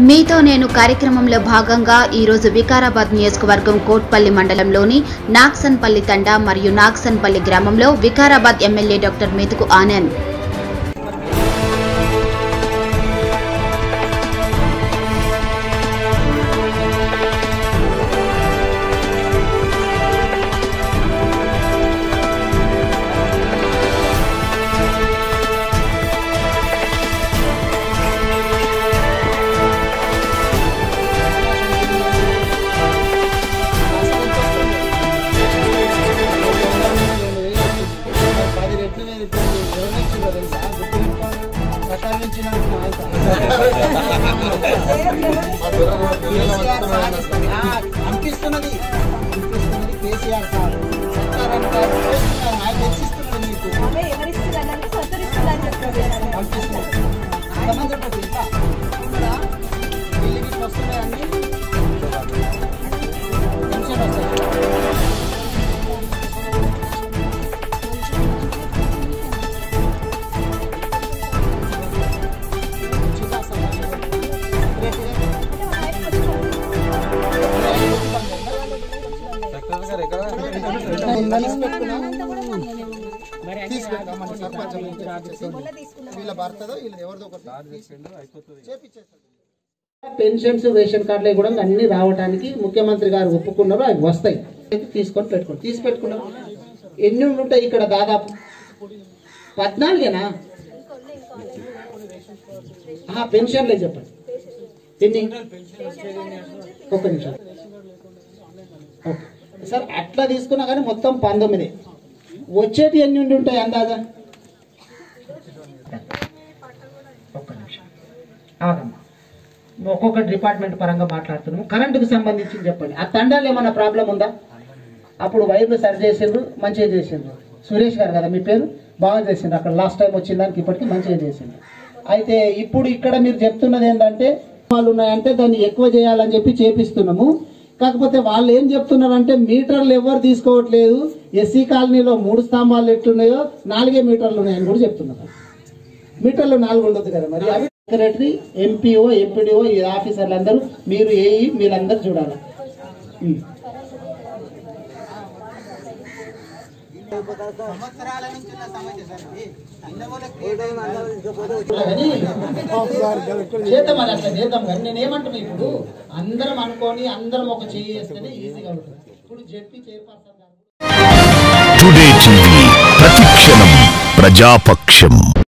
మీతో నేను కార్యక్రమంలో భాగంగా ఈరోజు వికారాబాద్ నియోజకవర్గం కోట్పల్లి మండలంలోని నాగ్సన్పల్లి తండా మరియు నాగ్సన్పల్లి గ్రామంలో వికారాబాద్ ఎమ్మెల్యే డాక్టర్ మెతుకు ఆనంద్ పది రెట్లు నేను ఇప్పుడు ఎవరు ఇచ్చిందో తెలుసా గుర్తుపెట్టుకోండి ప్రసాదించినందుకు మా ఆయన. కేసీఆర్ సార్ ఇస్తుంది. ఆ, పంపిస్తున్నది పంపిస్తున్నది కేసీఆర్ సార్ సర్కార్ అంటారు చేస్తున్నారు. ఆయన తెచ్చిస్తున్నది మీకు పంపిస్తున్నారు ఎంతమంది ఉంటారు ఇంట్లో? ఉందా? ఇల్లు గిట్లు వస్తున్నాయి అన్ని పెన్షన్ వస్తాయి వీళ్ళ భర్తదో వీళ్ళ ఎవరిదో ఒకటి చేపించేస్తారు పెన్షన్స్ రేషన్ కార్డులు కూడా అన్ని రావడానికి ముఖ్యమంత్రి గారు ఒప్పుకున్నారు అవి వస్తాయి తీసుకొని పెట్టుకోండి తీసి పెట్టుకున్నాం ఎన్ని ఉంటాయి ఇక్కడ దాదాపు పద్నాలుగేనా ఆహా, పెన్షన్లే చెప్పండి ఎన్ని ఒక్క నిమిషం ఓకే సార్ అట్లా తీసుకున్నా కానీ మొత్తం పంతొమ్మిది వచ్చేటి ఎన్ని ఉండి ఉంటాయి అందాజా ఒక్క నిమిషం ఆగమ్మా నువ్వు ఒక్కొక్క డిపార్ట్మెంట్ పరంగా మాట్లాడుతున్నాము కరెంటుకు సంబంధించి చెప్పండి ఆ తండాలు ఏమైనా ప్రాబ్లం ఉందా అప్పుడు వైర్లు సరి చేసిండ్రు మంచిగా చేసిండ్రు సురేష్ గారు కదా మీ పేరు బాగా చేసిండ్రు అక్కడ లాస్ట్ టైం వచ్చిన దానికి ఇప్పటికి మంచిగా చేసిండ్రు అయితే ఇప్పుడు ఇక్కడ మీరు చెప్తున్నది ఏంటంటే వాళ్ళు ఉన్నాయంటే దాన్ని ఎక్కువ చేయాలని చెప్పి చేపిస్తున్నాము కాకపోతే వాళ్ళు ఏం చెప్తున్నారంటే మీటర్లు ఎవరు తీసుకోవట్లేదు ఎస్సీ కాలనీలో మూడు స్తంభాలు ఎట్లున్నాయో నాలుగే మీటర్లు ఉన్నాయని కూడా చెప్తున్నారు మీటర్లు నాలుగు ఉండదు కదా మరి అవి సెక్రటరీ ఎంపీఓ ఎంపీడీఓ ఈ ఆఫీసర్లు అందరూ మీరు ఏఈ మీరందరూ చూడాలి ఉం. కానీ చేద్దాం అది అట్లా చేద్దాం కానీ నేను ఏమంటున్నా ఇప్పుడు అందరం అనుకొని అందరం ఒక చెయ్యి వేస్తేనే ఈజీగా ఉంటుంది ఇప్పుడు జెడ్పీ చైర్పర్సన్ గారు టుడే టీవీ ప్రతిక్షణం ప్రజాపక్షం